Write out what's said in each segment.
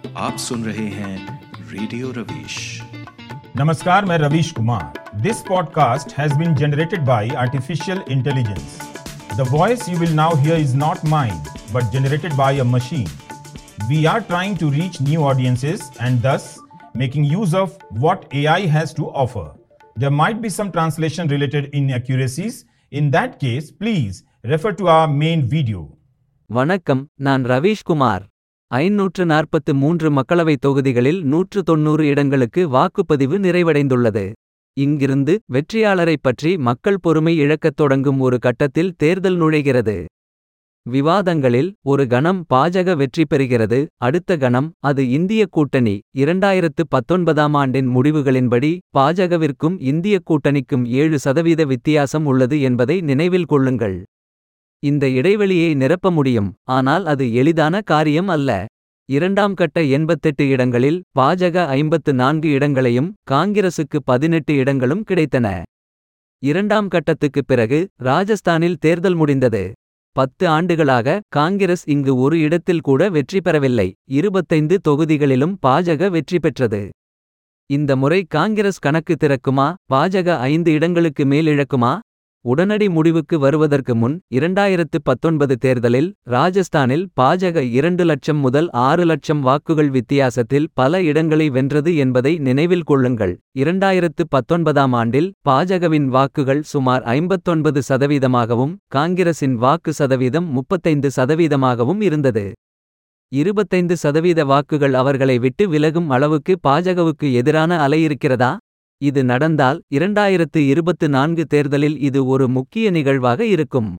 आप सुन रहे हैं रेडियो रवीश नमस्कार मैं Ravish Kumar this podcast has been generated by artificial intelligence the voice you will now hear is not mine but generated by a machine we are trying to reach new audiences and thus making use of what AI has to offer. There might be some translation related inaccuracies. In that case, please refer to our main video. வணக்கம் நான் ரவீஷ்குமார் ஐநூற்று நாற்பத்து மூன்று மக்களவைத் தொகுதிகளில் நூற்று தொன்னூறு இடங்களுக்கு வாக்குப்பதிவு நிறைவடைந்துள்ளது இங்கிருந்து வெற்றியாளரைப் பற்றி மக்கள் பொறுமை இழக்கத் தொடங்கும் ஒரு கட்டத்தில் தேர்தல் நுழைகிறது விவாதங்களில் ஒரு கணம் பாஜக வெற்றி பெறுகிறது அடுத்த கணம் அது இந்திய கூட்டணி இரண்டாயிரத்து பத்தொன்பதாம் ஆண்டின் முடிவுகளின்படி பாஜகவிற்கும் இந்திய கூட்டணிக்கும் ஏழு சதவீத வித்தியாசம் உள்ளது என்பதை நினைவில் கொள்ளுங்கள் இந்த இடைவெளியை நிரப்ப முடியும் ஆனால் அது எளிதான காரியம் அல்ல இரண்டாம் கட்ட எண்பத்தெட்டு இடங்களில் பாஜக ஐம்பத்து நான்கு இடங்களையும் காங்கிரசுக்கு பதினெட்டு இடங்களும் கிடைத்தன இரண்டாம் கட்டத்துக்குப் பிறகு ராஜஸ்தானில் தேர்தல் முடிந்தது பத்து ஆண்டுகளாக காங்கிரஸ் இங்கு ஒரு இடத்தில் கூட வெற்றி பெறவில்லை இருபத்தைந்து தொகுதிகளிலும் பாஜக வெற்றி பெற்றது இந்த முறை காங்கிரஸ் கணக்கு திறக்குமா பாஜக ஐந்து இடங்களுக்கு மேல் இழக்குமா உடனடி முடிவுக்கு வருவதற்கு முன் இரண்டாயிரத்து பத்தொன்பது தேர்தலில் ராஜஸ்தானில் பாஜக இரண்டு லட்சம் முதல் ஆறு லட்சம் வாக்குகள் வித்தியாசத்தில் பல இடங்களை வென்றது என்பதை நினைவில் கொள்ளுங்கள் இரண்டாயிரத்து பத்தொன்பதாம் ஆண்டில் பாஜகவின் வாக்குகள் சுமார் ஐம்பத்தொன்பது சதவீதமாகவும் காங்கிரசின் வாக்கு சதவீதம் முப்பத்தைந்து சதவீதமாகவும் இருந்தது இருபத்தைந்து சதவீத வாக்குகள் அவர்களை விட்டு விலகும் அளவுக்கு பாஜகவுக்கு எதிரான அலை இருக்கிறதா இது நடந்தால் இரண்டாயிரத்து இருபத்து நான்கு தேர்தலில் இது ஒரு முக்கிய நிகழ்வாக இருக்கும்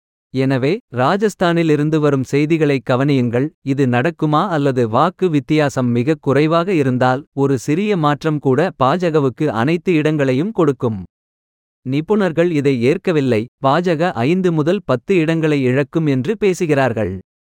எனவே ராஜஸ்தானில் இருந்து வரும் செய்திகளை கவனியுங்கள் இது நடக்குமா அல்லது வாக்கு வித்தியாசம் மிகக் குறைவாக இருந்தால் ஒரு சிறிய மாற்றம் கூட பாஜகவுக்கு அனைத்து இடங்களையும் கொடுக்கும் நிபுணர்கள் இதை ஏற்கவில்லை பாஜக ஐந்து முதல் பத்து இடங்களை இழக்கும் என்று பேசுகிறார்கள்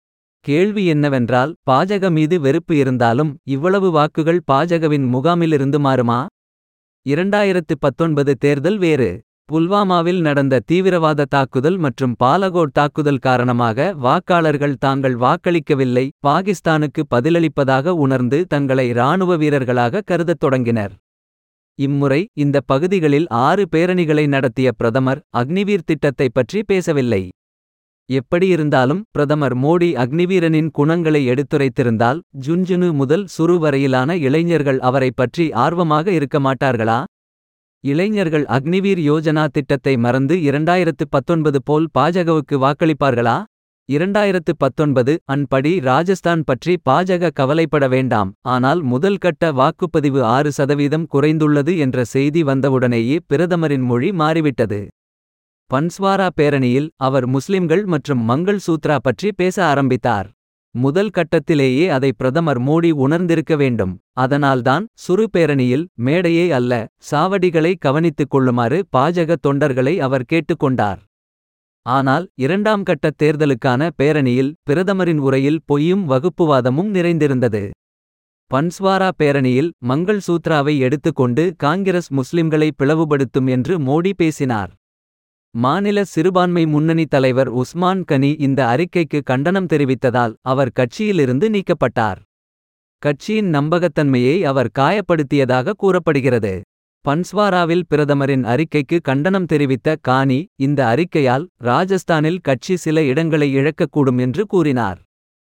கேள்வி என்னவென்றால் பாஜக மீது வெறுப்பு இருந்தாலும் இவ்வளவு வாக்குகள் பாஜகவின் முகாமிலிருந்து மாறுமா இரண்டாயிரத்து பத்தொன்பது தேர்தல் வேறு புல்வாமாவில் நடந்த தீவிரவாத தாக்குதல் மற்றும் பாலகோட் தாக்குதல் காரணமாக வாக்காளர்கள் தாங்கள் வாக்களிக்கவில்லை பாகிஸ்தானுக்கு பதிலளிப்பதாக உணர்ந்து தங்களை இராணுவ வீரர்களாக கருதத் தொடங்கினர் இம்முறை இந்த பகுதிகளில் ஆறு பேரணிகளை நடத்திய பிரதமர் அக்னிவீர் திட்டத்தை பற்றி பேசவில்லை எப்படியிருந்தாலும் பிரதமர் மோடி அக்னிவீரனின் குணங்களை எடுத்துரைத்திருந்தால் ஜுன்ஜுனு முதல் சுரு வரையிலான இளைஞர்கள் அவரை பற்றி ஆர்வமாக இருக்க மாட்டார்களா இளைஞர்கள் அக்னிவீர் யோஜனா திட்டத்தை மறந்து இரண்டாயிரத்து பத்தொன்பது போல் பாஜகவுக்கு வாக்களிப்பார்களா இரண்டாயிரத்து பத்தொன்பது அன்படி ராஜஸ்தான் பற்றி பாஜக கவலைப்பட வேண்டாம் ஆனால் முதல் கட்ட வாக்குப்பதிவு ஆறு சதவீதம் குறைந்துள்ளது என்ற செய்தி வந்தவுடனேயே பிரதமரின் மொழி மாறிவிட்டது பன்ஸ்வாரா பேரணியில் அவர் முஸ்லிம்கள் மற்றும் மங்கள் சூத்ரா பற்றி பேச ஆரம்பித்தார் முதல் கட்டத்திலேயே அதை பிரதமர் மோடி உணர்ந்திருக்க வேண்டும் அதனால்தான் சுரு பேரணியில் மேடையே அல்ல சாவடிகளை கவனித்துக் கொள்ளுமாறு பாஜக தொண்டர்களை அவர் கேட்டுக்கொண்டார் ஆனால் இரண்டாம் கட்ட தேர்தலுக்கான பேரணியில் பிரதமரின் உரையில் பொய்யும் வகுப்புவாதமும் நிறைந்திருந்தது பன்ஸ்வாரா பேரணியில் மங்கள் சூத்ராவை எடுத்துக்கொண்டு காங்கிரஸ் முஸ்லிம்களை பிளவுபடுத்தும் என்று மோடி பேசினார் மாநில சிறுபான்மை முன்னணி தலைவர் உஸ்மான் கனி இந்த அறிக்கைக்கு கண்டனம் தெரிவித்ததால் அவர் கட்சியிலிருந்து நீக்கப்பட்டார் கட்சியின் நம்பகத்தன்மையை அவர் காயப்படுத்தியதாக கூறப்படுகிறது பன்ஸ்வாராவில் பிரதமரின் அறிக்கைக்கு கண்டனம் தெரிவித்த கானி இந்த அறிக்கையால் ராஜஸ்தானில் கட்சி சில இடங்களை இழக்கக்கூடும் என்று கூறினார்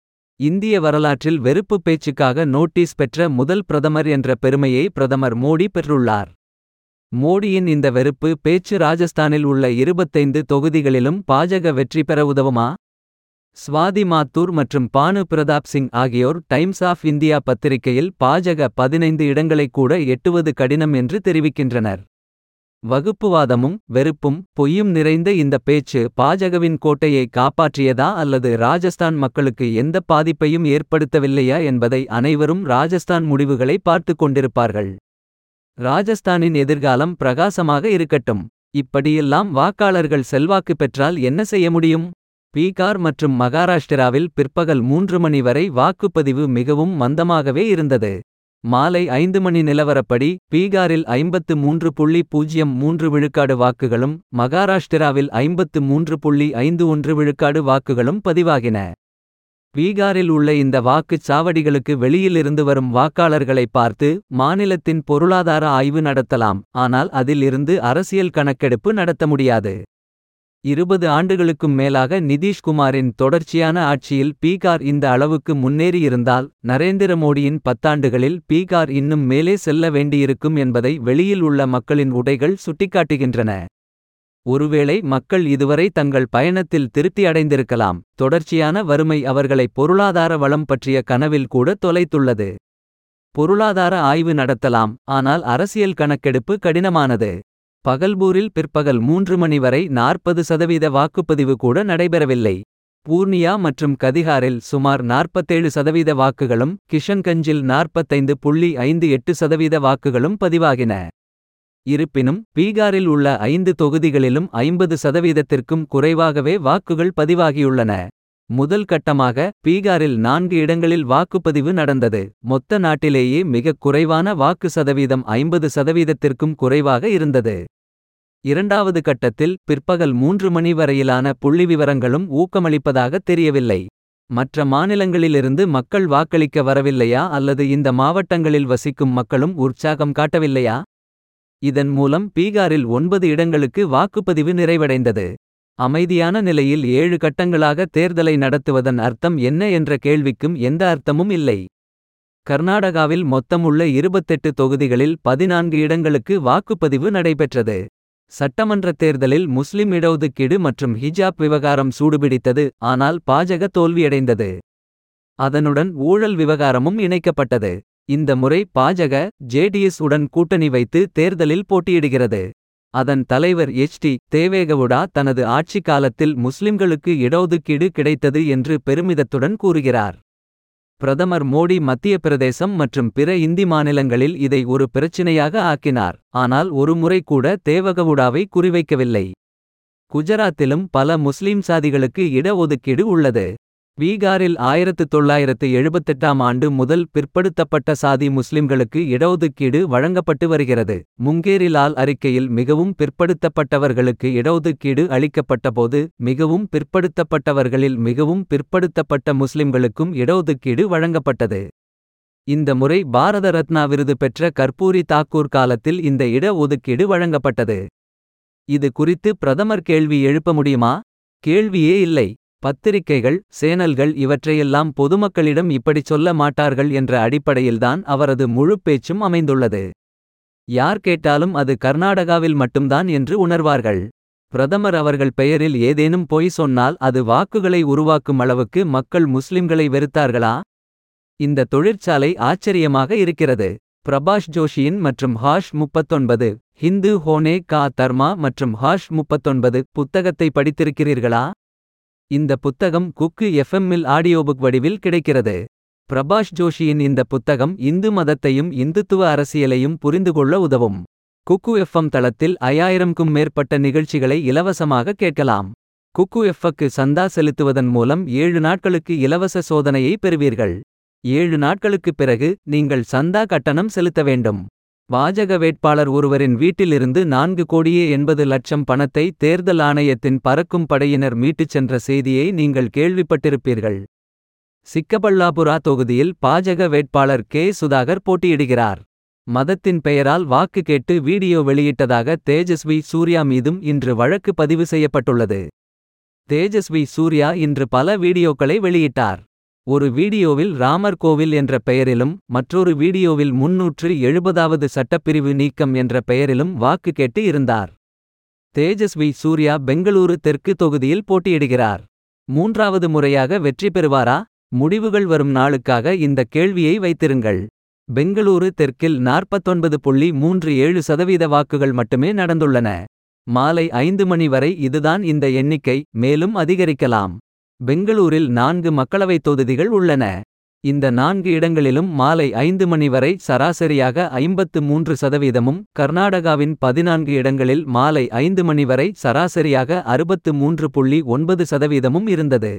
இந்திய வரலாற்றில் வெறுப்பு பேச்சுக்காக நோட்டீஸ் பெற்ற முதல் பிரதமர் என்ற பெருமையை பிரதமர் மோடி பெற்றுள்ளார் மோடியின் இந்த வெறுப்பு பேச்சு ராஜஸ்தானில் உள்ள இருபத்தைந்து தொகுதிகளிலும் பாஜக வெற்றி பெற உதவுமா ஸ்வாதி மாத்தூர் மற்றும் பானு பிரதாப் சிங் ஆகியோர் டைம்ஸ் ஆஃப் இந்தியா பத்திரிகையில் பாஜக பதினைந்து இடங்களைக் கூட எட்டுவது கடினம் என்று தெரிவிக்கின்றனர் வகுப்புவாதமும் வெறுப்பும் பொய்யும் நிறைந்த இந்த பேச்சு பாஜகவின் கோட்டையை காப்பாற்றியதா அல்லது ராஜஸ்தான் மக்களுக்கு எந்த பாதிப்பையும் ஏற்படுத்தவில்லையா என்பதை அனைவரும் ராஜஸ்தான் முடிவுகளை பார்த்துக் கொண்டிருப்பார்கள் ராஜஸ்தானின் எதிர்காலம் பிரகாசமாக இருக்கட்டும் இப்படியெல்லாம் வாக்காளர்கள் செல்வாக்கு பெற்றால் என்ன செய்ய முடியும் பீகார் மற்றும் மகாராஷ்டிராவில் பிற்பகல் மூன்று மணி வரை வாக்குப்பதிவு மிகவும் மந்தமாகவே இருந்தது மாலை ஐந்து மணி நிலவரப்படி பீகாரில் ஐம்பத்து மூன்று புள்ளி பூஜ்ஜியம் மூன்று விழுக்காடு வாக்குகளும் மகாராஷ்டிராவில் ஐம்பத்து மூன்று புள்ளி ஐந்து ஒன்று விழுக்காடு வாக்குகளும் பதிவாகின பீகாரில் உள்ள இந்த வாக்குச் சாவடிகளுக்கு வெளியிலிருந்து வரும் வாக்காளர்களை பார்த்து மாநிலத்தின் பொருளாதார ஆய்வு நடத்தலாம் ஆனால் அதில் இருந்து அரசியல் கணக்கெடுப்பு நடத்த முடியாது இருபது ஆண்டுகளுக்கும் மேலாக நிதிஷ்குமாரின் தொடர்ச்சியான ஆட்சியில் பீகார் இந்த அளவுக்கு முன்னேறியிருந்தால் நரேந்திர மோடியின் பத்தாண்டுகளில் பீகார் இன்னும் மேலே செல்ல வேண்டியிருக்கும் என்பதை வெளியில் உள்ள மக்களின் உடைகள் சுட்டிக்காட்டுகின்றன ஒருவேளை மக்கள் இதுவரை தங்கள் பயணத்தில் திருப்தி அடைந்திருக்கலாம் தொடர்ச்சியான வறுமை அவர்களை பொருளாதார வளம் பற்றிய கனவில் கூட தொலைத்துள்ளது பொருளாதார ஆய்வு நடத்தலாம் ஆனால் அரசியல் கணக்கெடுப்பு கடினமானது பகல்பூரில் பிற்பகல் மூன்று மணி வரை நாற்பது சதவீத வாக்குப்பதிவு கூட நடைபெறவில்லை பூர்ணியா மற்றும் கதிகாரில் சுமார் நாற்பத்தேழு சதவீத வாக்குகளும் கிஷன்கஞ்சில் நாற்பத்தைந்து புள்ளி ஐந்து எட்டு சதவீத வாக்குகளும் பதிவாகின இருப்பினும் பீகாரில் உள்ள ஐந்து தொகுதிகளிலும் ஐம்பது சதவீதத்திற்கும் குறைவாகவே வாக்குகள் பதிவாகியுள்ளன முதல் கட்டமாக பீகாரில் நான்கு இடங்களில் வாக்குப்பதிவு நடந்தது மொத்த நாட்டிலேயே மிகக் குறைவான வாக்கு சதவீதம் ஐம்பது சதவீதத்திற்கும் குறைவாக இருந்தது இரண்டாவது கட்டத்தில் பிற்பகல் மூன்று மணி வரையிலான புள்ளிவிவரங்களும் ஊக்கமளிப்பதாக தெரியவில்லை மற்ற மாநிலங்களிலிருந்து மக்கள் வாக்களிக்க வரவில்லையா அல்லது இந்த மாவட்டங்களில் வசிக்கும் மக்களும் உற்சாகம் காட்டவில்லையா இதன் மூலம் பீகாரில் ஒன்பது இடங்களுக்கு வாக்குப்பதிவு நிறைவடைந்தது அமைதியான நிலையில் ஏழு கட்டங்களாக தேர்தலை நடத்துவதன் அர்த்தம் என்ன என்ற கேள்விக்கும் எந்த அர்த்தமும் இல்லை கர்நாடகாவில் மொத்தமுள்ள இருபத்தெட்டு தொகுதிகளில் பதினான்கு இடங்களுக்கு வாக்குப்பதிவு நடைபெற்றது சட்டமன்ற தேர்தலில் முஸ்லிம் இடஒதுக்கீடு மற்றும் ஹிஜாப் விவகாரம் சூடுபிடித்தது ஆனால் பாஜக தோல்வியடைந்தது அதனுடன் ஊழல் விவகாரமும் இணைக்கப்பட்டது இந்த முறை பாஜக ஜேடிஎஸ் உடன் கூட்டணி வைத்து தேர்தலில் போட்டியிடுகிறது அதன் தலைவர் எச் டி தேவேகவுடா தனது ஆட்சி காலத்தில் முஸ்லிம்களுக்கு இடஒதுக்கீடு கிடைத்தது என்று பெருமிதத்துடன் கூறுகிறார் பிரதமர் மோடி மத்திய பிரதேசம் மற்றும் பிற இந்தி மாநிலங்களில் இதை ஒரு பிரச்சினையாக ஆக்கினார் ஆனால் ஒரு முறை கூட தேவகவுடாவை குறிவைக்கவில்லை குஜராத்திலும் பல முஸ்லிம் சாதிகளுக்கு இடஒதுக்கீடு உள்ளது பீகாரில் ஆயிரத்து தொள்ளாயிரத்து எழுபத்தெட்டாம் ஆண்டு முதல் பிற்படுத்தப்பட்ட சாதி முஸ்லிம்களுக்கு இடஒதுக்கீடு வழங்கப்பட்டு வருகிறது முங்கேரிலால் அறிக்கையில் மிகவும் பிற்படுத்தப்பட்டவர்களுக்கு இடஒதுக்கீடு அளிக்கப்பட்டபோது மிகவும் பிற்படுத்தப்பட்டவர்களில் மிகவும் பிற்படுத்தப்பட்ட முஸ்லிம்களுக்கும் இடஒதுக்கீடு வழங்கப்பட்டது இந்த முறை பாரத ரத்னா விருது பெற்ற கர்பூரி தாக்கூர் காலத்தில் இந்த இட ஒதுக்கீடு வழங்கப்பட்டது இது குறித்து பிரதமர் கேள்வி எழுப்ப முடியுமா கேள்வியே இல்லை பத்திரிகைகள் சேனல்கள் இவற்றையெல்லாம் பொதுமக்களிடம் இப்படிச் சொல்ல மாட்டார்கள் என்ற அடிப்படையில்தான் அவரது முழு பேச்சும் அமைந்துள்ளது யார் கேட்டாலும் அது கர்நாடகாவில் மட்டும்தான் என்று உணர்வார்கள் பிரதமர் அவர்கள் பெயரில் ஏதேனும் பொய் சொன்னால் அது வாக்குகளை உருவாக்கும் அளவுக்கு மக்கள் முஸ்லிம்களை வெறுத்தார்களா இந்த தொழிற்சாலை ஆச்சரியமாக இருக்கிறது பிரபாஷ் ஜோஷியின் மற்றும் ஹாஷ் முப்பத்தொன்பது ஹிந்து ஹோனே கா தர்மா மற்றும் ஹாஷ் முப்பத்தொன்பது புத்தகத்தை படித்திருக்கிறீர்களா இந்த புத்தகம் குக்கு எஃப்எம்மில் ஆடியோபுக் வடிவில் கிடைக்கிறது பிரபாஷ் ஜோஷியின் இந்த புத்தகம் இந்து மதத்தையும் இந்துத்துவ அரசியலையும் புரிந்துகொள்ள உதவும் குக்கு எஃப்எம் தளத்தில் ஐயாயிரம்க்கும் மேற்பட்ட நிகழ்ச்சிகளை இலவசமாக கேட்கலாம் குக்கு எஃப்க்கு சந்தா செலுத்துவதன் மூலம் ஏழு நாட்களுக்கு இலவச சோதனையை பெறுவீர்கள் ஏழு நாட்களுக்குப் பிறகு நீங்கள் சந்தா கட்டணம் செலுத்த வேண்டும் பாஜக வேட்பாளர் ஒருவரின் வீட்டிலிருந்து நான்கு கோடியே எண்பது லட்சம் பணத்தை தேர்தல் ஆணையத்தின் பறக்கும் படையினர் மீட்டுச் சென்ற செய்தியை நீங்கள் கேள்விப்பட்டிருப்பீர்கள் சிக்கபல்லாபுரா தொகுதியில் பாஜக வேட்பாளர் கே சுதாகர் போட்டியிடுகிறார் மதத்தின் பெயரால் வாக்கு கேட்டு வீடியோ வெளியிட்டதாக தேஜஸ்வி சூர்யா மீதும் இன்று வழக்கு பதிவு செய்யப்பட்டுள்ளது தேஜஸ்வி சூர்யா இன்று பல வீடியோக்களை வெளியிட்டார் ஒரு வீடியோவில் ராமர் கோவில் என்ற பெயரிலும் மற்றொரு வீடியோவில் முன்னூற்று எழுபதாவது சட்டப்பிரிவு நீக்கம் என்ற பெயரிலும் வாக்கு கேட்டு இருந்தார் தேஜஸ்வி சூர்யா பெங்களூரு தெற்கு தொகுதியில் போட்டியிடுகிறார் மூன்றாவது முறையாக வெற்றி பெறுவாரா முடிவுகள் வரும் நாளுக்காக இந்த கேள்வியை வைத்திருங்கள் பெங்களூரு தெற்கில் நாற்பத்தொன்பது புள்ளி மூன்று ஏழு சதவீத வாக்குகள் மட்டுமே நடந்துள்ளன மாலை ஐந்து மணி வரை இதுதான் இந்த எண்ணிக்கை மேலும் அதிகரிக்கலாம் பெங்களூரில் நான்கு மக்களவைத் தொகுதிகள் உள்ளன இந்த நான்கு இடங்களிலும் மாலை ஐந்து மணி வரை சராசரியாக ஐம்பத்து மூன்று சதவீதமும் கர்நாடகாவின் பதினான்கு இடங்களில் மாலை ஐந்து மணி வரை சராசரியாக அறுபத்து மூன்று புள்ளி ஒன்பது சதவீதமும் இருந்தது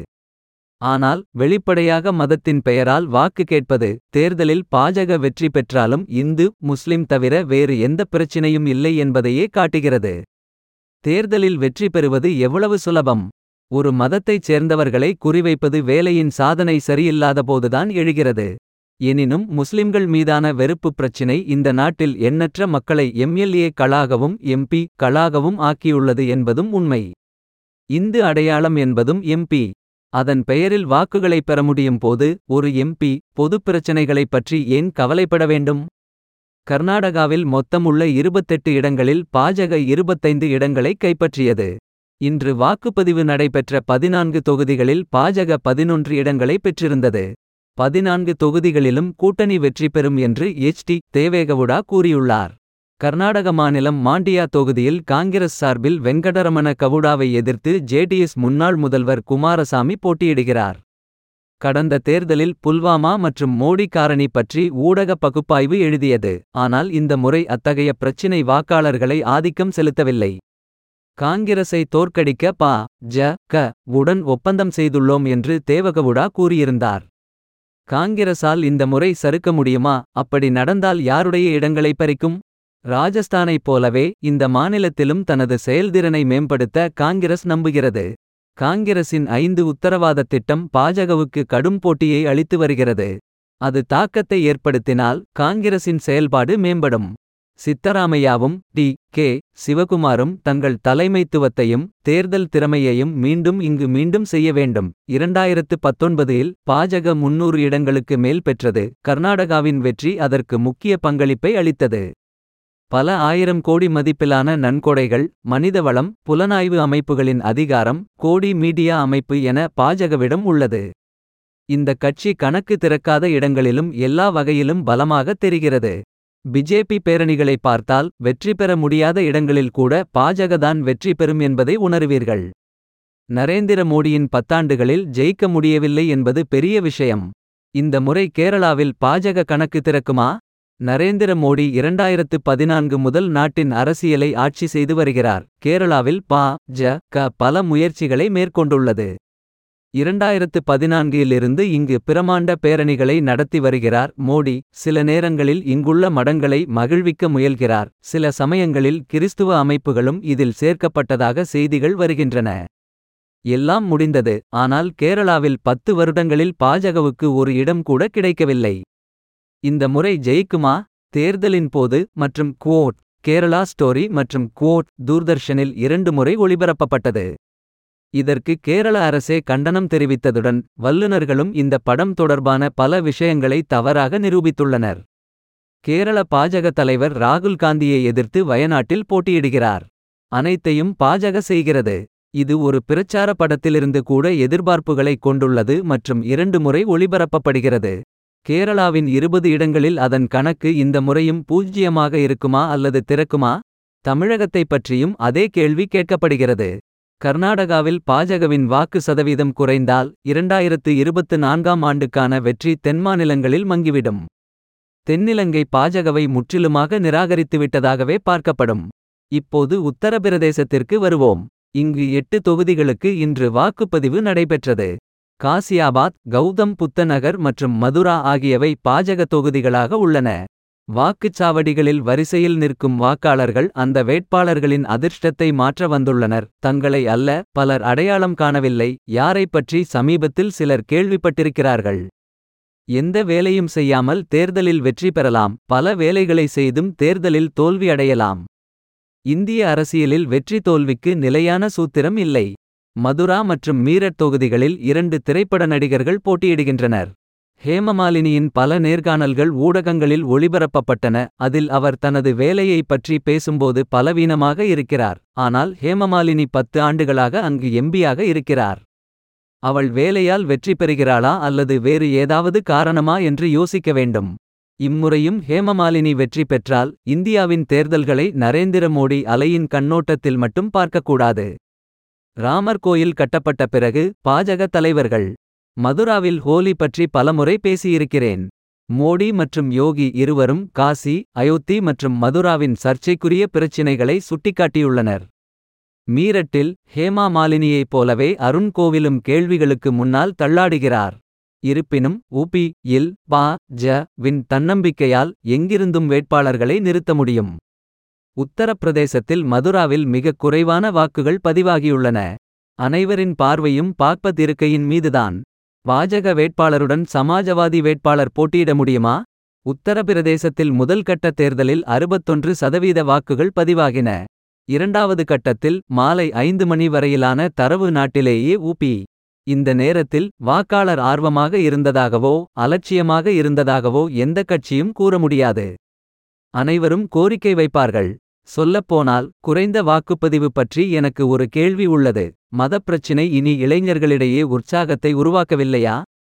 ஆனால் வெளிப்படையாக மதத்தின் பெயரால் வாக்கு கேட்பது தேர்தலில் பாஜக வெற்றி பெற்றாலும் இந்து முஸ்லிம் தவிர வேறு எந்த பிரச்சினையும் இல்லை என்பதையே காட்டுகிறது தேர்தலில் வெற்றி பெறுவது எவ்வளவு சுலபம் ஒரு மதத்தைச் சேர்ந்தவர்களை குறிவைப்பது வேலையின் சாதனை சரியில்லாதபோதுதான் எழுகிறது எனினும் முஸ்லிம்கள் மீதான வெறுப்பு பிரச்சினை இந்த நாட்டில் எண்ணற்ற மக்களை எம்எல்ஏ களாகவும் எம்பி களாகவும் ஆக்கியுள்ளது என்பதும் உண்மை இந்து அடையாளம் என்பதும் எம்பி அதன் பெயரில் வாக்குகளை பெற முடியும் போது ஒரு எம்பி பொதுப் பிரச்சினைகளைப் பற்றி ஏன் கவலைப்பட வேண்டும் கர்நாடகாவில் மொத்தமுள்ள இருபத்தெட்டு இடங்களில் பாஜக இருபத்தைந்து இடங்களை கைப்பற்றியது இன்று வாக்குப்பதிவு நடைபெற்ற பதினான்கு தொகுதிகளில் பாஜக பதினொன்று இடங்களை பெற்றிருந்தது பதினான்கு தொகுதிகளிலும் கூட்டணி வெற்றி பெறும் என்று எச் டி தேவேகவுடா கூறியுள்ளார் கர்நாடக மாநிலம் மாண்டியா தொகுதியில் காங்கிரஸ் சார்பில் வெங்கடரமண கவுடாவை எதிர்த்து ஜேடிஎஸ் முன்னாள் முதல்வர் குமாரசாமி போட்டியிடுகிறார் கடந்த தேர்தலில் புல்வாமா மற்றும் மோடி காரணி பற்றி ஊடக பகுப்பாய்வு எழுதியது ஆனால் இந்த முறை அத்தகைய பிரச்சினை வாக்காளர்களை ஆதிக்கம் செலுத்தவில்லை காங்கிரஸை தோற்கடிக்க பா ஜ க உடன் ஒப்பந்தம் செய்துள்ளோம் என்று தேவகவுடா கூறியிருந்தார் காங்கிரசால் இந்த முறை சறுக்க முடியுமா அப்படி நடந்தால் யாருடைய இடங்களை பறிக்கும் ராஜஸ்தானைப் போலவே இந்த மாநிலத்திலும் தனது செயல்திறனை மேம்படுத்த காங்கிரஸ் நம்புகிறது காங்கிரசின் ஐந்து உத்தரவாத திட்டம் பாஜகவுக்கு கடும் போட்டியை அளித்து வருகிறது அது தாக்கத்தை ஏற்படுத்தினால் காங்கிரசின் செயல்பாடு மேம்படும் சித்தராமையாவும் டி கே சிவகுமாரும் தங்கள் தலைமைத்துவத்தையும் தேர்தல் திறமையையும் மீண்டும் இங்கு மீண்டும் செய்ய வேண்டும் இரண்டாயிரத்து பத்தொன்பதில் பாஜக முன்னூறு இடங்களுக்கு மேல் பெற்றது கர்நாடகாவின் வெற்றி அதற்கு முக்கிய பங்களிப்பை அளித்தது பல ஆயிரம் கோடி மதிப்பிலான நன்கொடைகள் மனிதவளம் புலனாய்வு அமைப்புகளின் அதிகாரம் கோடி மீடியா அமைப்பு என பாஜகவிடம் உள்ளது இந்த கட்சி கணக்கு திறக்காத இடங்களிலும் எல்லா வகையிலும் பலமாக தெரிகிறது பிஜேபி பேரணிகளை பார்த்தால் வெற்றி பெற முடியாத இடங்களில் கூட பாஜகதான் வெற்றி பெறும் என்பதை உணருவீர்கள் நரேந்திர மோடியின் பத்தாண்டுகளில் ஜெயிக்க முடியவில்லை என்பது பெரிய விஷயம் இந்த முறை கேரளாவில் பாஜக கணக்கு திறக்குமா நரேந்திர மோடி இரண்டாயிரத்து பதினான்கு முதல் நாட்டின் அரசியலை ஆட்சி செய்து வருகிறார் கேரளாவில் பா ஜ க பல முயற்சிகளை மேற்கொண்டுள்ளது இரண்டாயிரத்து பதினான்கிலிருந்து இங்கு பிரமாண்ட பேரணிகளை நடத்தி வருகிறார் மோடி சில நேரங்களில் இங்குள்ள மடங்களை மகிழ்விக்க முயல்கிறார் சில சமயங்களில் கிறிஸ்துவ அமைப்புகளும் இதில் சேர்க்கப்பட்டதாக செய்திகள் வருகின்றன எல்லாம் முடிந்தது ஆனால் கேரளாவில் பத்து வருடங்களில் பாஜகவுக்கு ஒரு இடம் கூட கிடைக்கவில்லை இந்த முறை ஜெயிக்குமா தேர்தலின் போது மற்றும் குவோட் கேரளா ஸ்டோரி மற்றும் குவோட் தூர்தர்ஷனில் இரண்டு முறை ஒளிபரப்பப்பட்டது இதற்கு கேரள அரசே கண்டனம் தெரிவித்ததுடன் வல்லுநர்களும் இந்த படம் தொடர்பான பல விஷயங்களை தவறாக நிரூபித்துள்ளனர் கேரள பாஜக தலைவர் ராகுல் காந்தியை எதிர்த்து வயநாட்டில் போட்டியிடுகிறார் அனைத்தையும் பாஜக செய்கிறது இது ஒரு பிரச்சார படத்திலிருந்து கூட எதிர்பார்ப்புகளை கொண்டுள்ளது மற்றும் இரண்டு முறை ஒளிபரப்பப்படுகிறது கேரளாவின் இருபது இடங்களில் அதன் கணக்கு இந்த முறையும் பூஜ்ஜியமாக இருக்குமா அல்லது திறக்குமா தமிழகத்தைப் பற்றியும் அதே கேள்வி கேட்கப்படுகிறது கர்நாடகாவில் பாஜகவின் வாக்கு சதவீதம் குறைந்தால் இரண்டாயிரத்து இருபத்து நான்காம் ஆண்டுக்கான வெற்றி தென்மாநிலங்களில் மங்கிவிடும் தென்னிலங்கை பாஜகவை முற்றிலுமாக நிராகரித்துவிட்டதாகவே பார்க்கப்படும் இப்போது உத்தரப்பிரதேசத்திற்கு வருவோம் இங்கு எட்டு தொகுதிகளுக்கு இன்று வாக்குப்பதிவு நடைபெற்றது காசியாபாத் கௌதம் புத்தநகர் மற்றும் மதுரா ஆகியவை பாஜக தொகுதிகளாக உள்ளன வாக்குச்சாவடிகளில் வரிசையில் நிற்கும் வாக்காளர்கள் அந்த வேட்பாளர்களின் அதிர்ஷ்டத்தை மாற்ற வந்துள்ளனர் தங்களை அல்ல பலர் அடையாளம் காணவில்லை யாரைப் பற்றி சமீபத்தில் சிலர் கேள்விப்பட்டிருக்கிறார்கள் எந்த வேலையும் செய்யாமல் தேர்தலில் வெற்றி பெறலாம் பல வேலைகளை செய்தும் தேர்தலில் தோல்வி அடையலாம் இந்திய அரசியலில் வெற்றி தோல்விக்கு நிலையான சூத்திரம் இல்லை மதுரா மற்றும் மீரட் தொகுதிகளில் இரண்டு திரைப்பட நடிகர்கள் போட்டியிடுகின்றனர் ஹேமமாலினியின் பல நேர்காணல்கள் ஊடகங்களில் ஒளிபரப்பப்பட்டன அதில் அவர் தனது வேலையைப் பற்றி பேசும்போது பலவீனமாக இருக்கிறார் ஆனால் ஹேமமாலினி பத்து ஆண்டுகளாக அங்கு எம்பியாக இருக்கிறார் அவள் வேலையால் வெற்றி பெறுகிறாளா அல்லது வேறு ஏதாவது காரணமா என்று யோசிக்க வேண்டும் இம்முறையும் ஹேமமாலினி வெற்றி பெற்றால் இந்தியாவின் தேர்தல்களை நரேந்திர மோடி அலையின் கண்ணோட்டத்தில் மட்டும் பார்க்கக்கூடாது ராமர் கோயில் கட்டப்பட்ட பிறகு பாஜக தலைவர்கள் மதுராவில் ஹோலி பற்றி பலமுறை பேசியிருக்கிறேன் மோடி மற்றும் யோகி இருவரும் காசி அயோத்தி மற்றும் மதுராவின் சர்ச்சைக்குரிய பிரச்சினைகளை சுட்டிக்காட்டியுள்ளனர் மீரட்டில் ஹேமா மாலினியைப் போலவே அருண் கோவிலும் கேள்விகளுக்கு முன்னால் தள்ளாடுகிறார் இருப்பினும் உபி இல் பா ஜ வின் தன்னம்பிக்கையால் எங்கிருந்தும் வேட்பாளர்களை நிறுத்த முடியும் உத்தரப்பிரதேசத்தில் மதுராவில் மிகக் குறைவான வாக்குகள் பதிவாகியுள்ளன அனைவரின் பார்வையும் பாக்பத் இருக்கையின் மீதுதான் பாஜக வேட்பாளருடன் சமாஜவாதி வேட்பாளர் போட்டியிட முடியுமா உத்தரப்பிரதேசத்தில் முதல் கட்ட தேர்தலில் அறுபத்தொன்று சதவீத வாக்குகள் பதிவாகின இரண்டாவது கட்டத்தில் மாலை ஐந்து மணி வரையிலான தரவு நாட்டிலேயே ஊபி இந்த நேரத்தில் வாக்காளர் ஆர்வமாக இருந்ததாகவோ அலட்சியமாக இருந்ததாகவோ எந்த கட்சியும் கூற முடியாது அனைவரும் கோரிக்கை வைப்பார்கள் சொல்லப்போனால் குறைந்த வாக்குப்பதிவு பற்றி எனக்கு ஒரு கேள்வி உள்ளது மதப்பிரச்சினை இனி இளைஞர்களிடையே உற்சாகத்தை உருவாக்கவில்லையா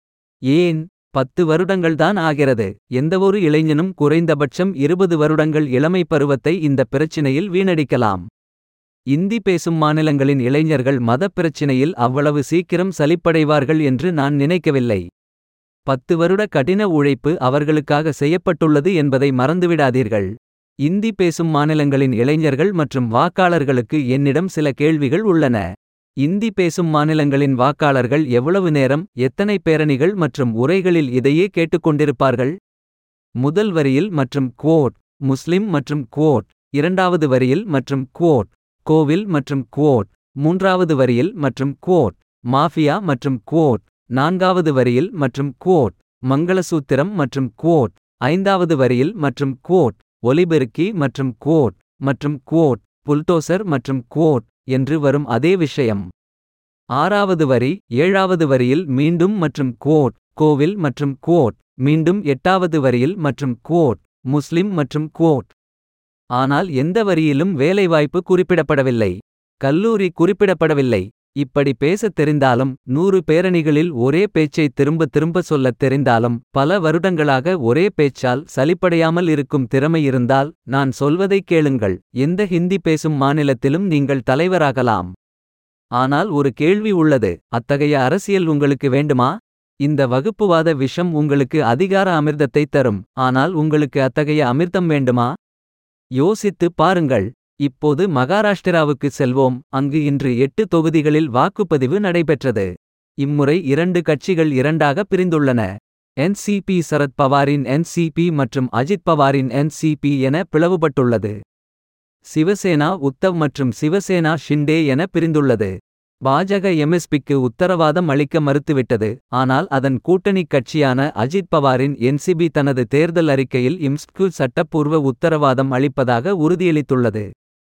ஏன் பத்து வருடங்கள்தான் ஆகிறது எந்தவொரு இளைஞனும் குறைந்தபட்சம் இருபது வருடங்கள் இளமை பருவத்தை இந்த பிரச்சினையில் வீணடிக்கலாம் இந்தி பேசும் மாநிலங்களின் இளைஞர்கள் மதப் பிரச்சினையில் அவ்வளவு சீக்கிரம் சலிப்படைவார்கள் என்று நான் நினைக்கவில்லை பத்து வருட கடின உழைப்பு அவர்களுக்காக செய்யப்பட்டுள்ளது என்பதை மறந்துவிடாதீர்கள் இந்தி பேசும் மாநிலங்களின் இளைஞர்கள் மற்றும் வாக்காளர்களுக்கு என்னிடம் சில கேள்விகள் உள்ளன இந்தி பேசும் மாநிலங்களின் வாக்காளர்கள் எவ்வளவு நேரம் எத்தனை பேரணிகள் மற்றும் உரைகளில் இதையே கேட்டுக்கொண்டிருப்பார்கள் முதல் வரியில் மற்றும் குவோட் முஸ்லிம் மற்றும் குவோட் இரண்டாவது வரியில் மற்றும் குவோட் கோவில் மற்றும் குவோட் மூன்றாவது வரியில் மற்றும் குவோட் மாஃபியா மற்றும் குவோட் நான்காவது வரியில் மற்றும் குவோட் மங்களசூத்திரம் மற்றும் குவோட் ஐந்தாவது வரியில் மற்றும் குவோட் ஒலிபெருக்கி மற்றும் குவோட் மற்றும் குவோட் புல்டோசர் மற்றும் குவோட் என்று வரும் அதே விஷயம் ஆறாவது வரி ஏழாவது வரியில் மீண்டும் மற்றும் குவோட் கோவில் மற்றும் குவோட் மீண்டும் எட்டாவது வரியில் மற்றும் குவோட் முஸ்லிம் மற்றும் குவோட் ஆனால் எந்த வரியிலும் வேலைவாய்ப்பு குறிப்பிடப்படவில்லை கல்லூரி குறிப்பிடப்படவில்லை இப்படி பேசத் தெரிந்தாலும் நூறு பேரணிகளில் ஒரே பேச்சை திரும்ப திரும்ப சொல்லத் தெரிந்தாலும் பல வருடங்களாக ஒரே பேச்சால் சலிப்படையாமல் இருக்கும் திறமை இருந்தால் நான் சொல்வதைக் கேளுங்கள் எந்த ஹிந்தி பேசும் மாநிலத்திலும் நீங்கள் தலைவராகலாம் ஆனால் ஒரு கேள்வி உள்ளது அத்தகைய அரசியல் உங்களுக்கு வேண்டுமா இந்த வகுப்புவாத விஷம் உங்களுக்கு அதிகார அமிர்தத்தை தரும் ஆனால் உங்களுக்கு அத்தகைய அமிர்தம் வேண்டுமா யோசித்துப் பாருங்கள் இப்போது மகாராஷ்டிராவுக்கு செல்வோம் அங்கு இன்று எட்டு தொகுதிகளில் வாக்குப்பதிவு நடைபெற்றது இம்முறை இரண்டு கட்சிகள் இரண்டாக பிரிந்துள்ளன என்சிபி சரத் பவாரின் என்சிபி மற்றும் அஜித் பவாரின் என்சிபி என பிளவுபட்டுள்ளது சிவசேனா உத்தவ் மற்றும் சிவசேனா ஷிண்டே என பிரிந்துள்ளது பாஜக எம்எஸ்பிக்கு உத்தரவாதம் அளிக்க மறுத்துவிட்டது ஆனால் அதன் கூட்டணிக் கட்சியான அஜித் பவாரின் என்சிபி தனது தேர்தல் அறிக்கையில் இம்ஸ்க்கு சட்டப்பூர்வ உத்தரவாதம் அளிப்பதாக உறுதியளித்துள்ளது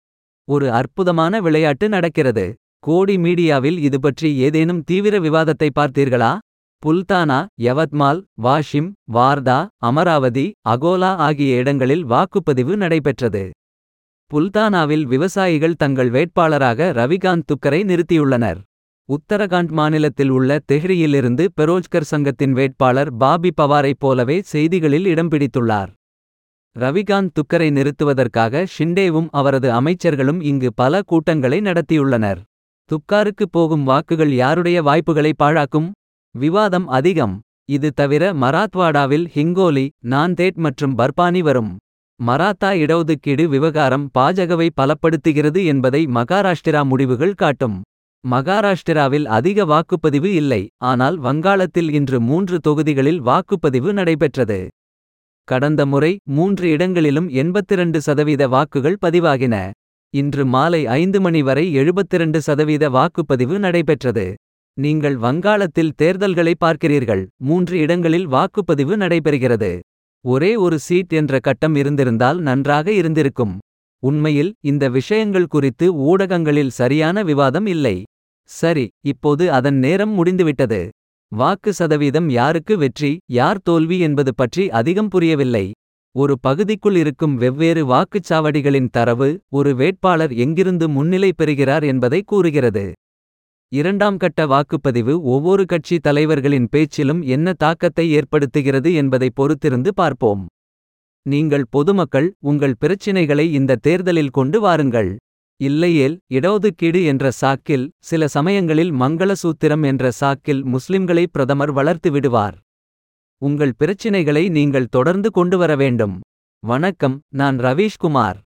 ஒரு அற்புதமான விளையாட்டு நடக்கிறது கோடி மீடியாவில் இது பற்றி ஏதேனும் தீவிர விவாதத்தை பார்த்தீர்களா புல்தானா யவத்மால் வாஷிம் வார்தா அமராவதி அகோலா ஆகிய இடங்களில் வாக்குப்பதிவு நடைபெற்றது புல்தானாவில் விவசாயிகள் தங்கள் வேட்பாளராக ரவிகாந்த் துக்கரை நிறுத்தியுள்ளனர் உத்தரகாண்ட் மாநிலத்தில் உள்ள தெஹ்ரியிலிருந்து பெரோஜ்கர் சங்கத்தின் வேட்பாளர் பாபி பவாரைப் போலவே செய்திகளில் இடம் பிடித்துள்ளார் ரவிகாந்த் துக்கரை நிறுத்துவதற்காக ஷிண்டேவும் அவரது அமைச்சர்களும் இங்கு பல கூட்டங்களை நடத்தியுள்ளனர் துக்காருக்கு போகும் வாக்குகள் யாருடைய வாய்ப்புகளை பாழாக்கும் விவாதம் அதிகம் இது தவிர மராத்வாடாவில் ஹிங்கோலி நாந்தேட் மற்றும் பர்பானி வரும் மராத்தா இடஒதுக்கீடு விவகாரம் பாஜகவை பலப்படுத்துகிறது என்பதை மகாராஷ்டிரா முடிவுகள் காட்டும் மகாராஷ்டிராவில் அதிக வாக்குப்பதிவு இல்லை ஆனால் வங்காளத்தில் இன்று மூன்று தொகுதிகளில் வாக்குப்பதிவு நடைபெற்றது கடந்த முறை மூன்று இடங்களிலும் எண்பத்திரண்டு சதவீத வாக்குகள் பதிவாகின இன்று மாலை ஐந்து மணி வரை எழுபத்திரண்டு சதவீத வாக்குப்பதிவு நடைபெற்றது நீங்கள் வங்காளத்தில் தேர்தல்களை பார்க்கிறீர்கள் மூன்று இடங்களில் வாக்குப்பதிவு நடைபெறுகிறது ஒரே ஒரு சீட் என்ற கட்டம் இருந்திருந்தால் நன்றாக இருந்திருக்கும் உண்மையில் இந்த விஷயங்கள் குறித்து ஊடகங்களில் சரியான விவாதம் இல்லை சரி இப்போது அதன் நேரம் முடிந்துவிட்டது வாக்கு சதவீதம் யாருக்கு வெற்றி யார் தோல்வி என்பது பற்றி அதிகம் புரியவில்லை ஒரு பகுதிக்குள் இருக்கும் வெவ்வேறு வாக்குச்சாவடிகளின் தரவு ஒரு வேட்பாளர் எங்கிருந்து முன்னிலை பெறுகிறார் என்பதை கூறுகிறது இரண்டாம் கட்ட வாக்குப்பதிவு ஒவ்வொரு கட்சி தலைவர்களின் பேச்சிலும் என்ன தாக்கத்தை ஏற்படுத்துகிறது என்பதை பொறுத்திருந்து பார்ப்போம் நீங்கள் பொதுமக்கள் உங்கள் பிரச்சினைகளை இந்த தேர்தலில் கொண்டு வாருங்கள் இல்லையேல் இடஒதுக்கீடு என்ற சாக்கில் சில சமயங்களில் மங்களசூத்திரம் என்ற சாக்கில் முஸ்லிம்களை பிரதமர் வளர்த்து விடுவார் உங்கள் பிரச்சினைகளை நீங்கள் தொடர்ந்து கொண்டு வர வேண்டும் வணக்கம் நான் ரவீஷ்குமார்